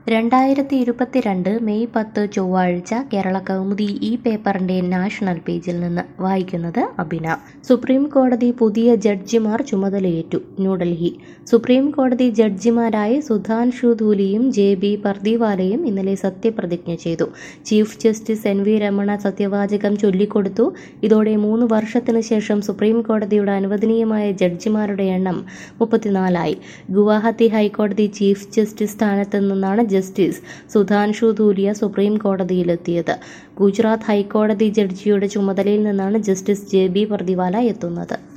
രണ്ടായിരത്തി ഇരുപത്തിരണ്ട് മെയ് പത്ത് ചൊവ്വാഴ്ച കേരള കൗമുദി ഈ പേപ്പറിന്റെ നാഷണൽ പേജിൽ നിന്ന് വായിക്കുന്നത് അബിന സുപ്രീം കോടതി പുതിയ ജഡ്ജിമാർ ചുമതലയേറ്റു ന്യൂഡൽഹി സുപ്രീം കോടതി ജഡ്ജിമാരായി സുധാൻഷു ധൂലിയും ജെ ബി പർദിവാലയും ഇന്നലെ സത്യപ്രതിജ്ഞ ചെയ്തു chief justice N V Ramana സത്യവാചകം ചൊല്ലിക്കൊടുത്തു ഇതോടെ മൂന്ന് വർഷത്തിന് ശേഷം സുപ്രീം കോടതിയുടെ അനുവദനീയമായ ജഡ്ജിമാരുടെ എണ്ണം മുപ്പത്തിനാലായി ഗുവാഹത്തി ഹൈക്കോടതി ചീഫ് ജസ്റ്റിസ് സ്ഥാനത്ത് നിന്നാണ് ജസ്റ്റിസ് സുധാൻഷു ധൂലിയ സുപ്രീം കോടതിയിലെത്തിയത് ഗുജറാത്ത് ഹൈക്കോടതി ജഡ്ജിയുടെ ചുമതലയിൽ നിന്നാണ് ജസ്റ്റിസ് ജെ ബി പർദിവാല എത്തുന്നത്